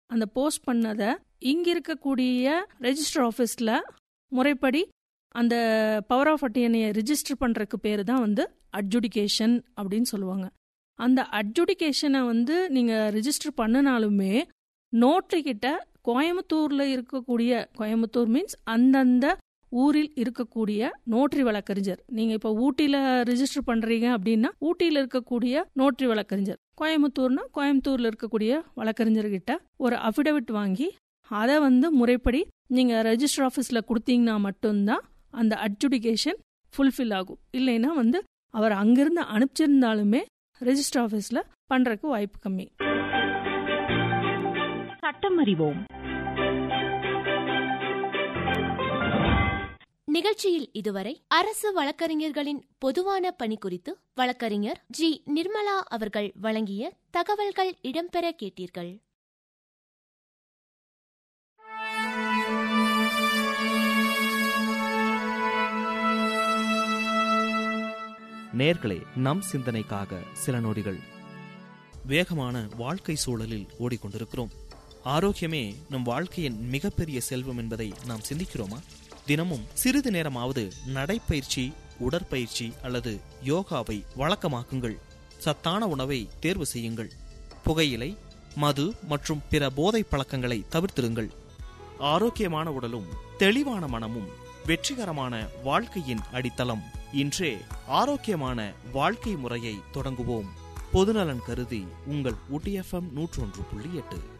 அந்த போஸ்ட் பண்ணதை இங்க இருக்கக்கூடிய ரெஜிஸ்டர் ஆஃபீஸில் முறைப்படி அந்த பவர் ஆஃப் அட்டர்னியை ரிஜிஸ்டர் பண்ணுறதுக்கு பேர் தான் வந்து அட்ஜுடிகேஷன் அப்படின்னு சொல்லுவாங்க அந்த அட்ஜுடிகேஷனை வந்து நீங்கள் ரிஜிஸ்டர் பண்ணினாலுமே நோட்ரி கிட்ட கோயம்புத்தூரில் இருக்கக்கூடிய கோயம்புத்தூர் மீன்ஸ் அந்தந்த ஊரில் இருக்கக்கூடிய நோட்ரி வழக்கறிஞர் நீங்கள் இப்போ ஊட்டியில் ரிஜிஸ்டர் பண்ணுறீங்க அப்படின்னா ஊட்டியில் இருக்கக்கூடிய நோட்ரி வழக்கறிஞர் கோயம்புத்தூர்னா கோயம்புத்தூரில் இருக்கக்கூடிய வழக்கறிஞர்கிட்ட ஒரு அஃபிடவிட் வாங்கி அதை வந்து முறைப்படி நீங்கள் ரெஜிஸ்டர் ஆஃபீஸில் கொடுத்தீங்கன்னா மட்டும்தான் அந்த அட்ஜுடிகேஷன் ஃபுல்ஃபில் ஆகும் இல்லைன்னா வந்து அவர் அங்கிருந்து அனுப்பிச்சிருந்தாலுமே ரெஜிஸ்டர் ஆஃபீஸில் பண்ணுறதுக்கு வாய்ப்பு கம்மி சட்டம் அறிவோம் நிகழ்ச்சியில் இதுவரை அரசு வழக்கறிஞர்களின் பொதுவான பணி குறித்து வழக்கறிஞர் ஜி நிர்மலா அவர்கள் வழங்கிய தகவல்கள் இடம்பெற கேட்டீர்கள் நேர்களே நம் சிந்தனைக்காக சில நொடிகள் வேகமான வாழ்க்கை சூழலில் ஓடிக்கொண்டிருக்கிறோம் ஆரோக்கியமே நம் வாழ்க்கையின் மிகப்பெரிய செல்வம் என்பதை நாம் சிந்திக்கிறோமா தினமும் சிறிது நேரமாவது நடைப்பயிற்சி உடற்பயிற்சி அல்லது யோகாவை வழக்கமாக்குங்கள் சத்தான உணவை தேர்வு செய்யுங்கள் புகையிலை மது மற்றும் பிற போதைப் பழக்கங்களை தவிர்த்திருங்கள் ஆரோக்கியமான உடலும் தெளிவான மனமும் வெற்றிகரமான வாழ்க்கையின் அடித்தளம் இன்றே ஆரோக்கியமான வாழ்க்கை முறையை தொடங்குவோம் பொதுநலன் கருதி உங்கள் ஊட்டி எஃப்எம் நூற்றொன்று புள்ளி எட்டு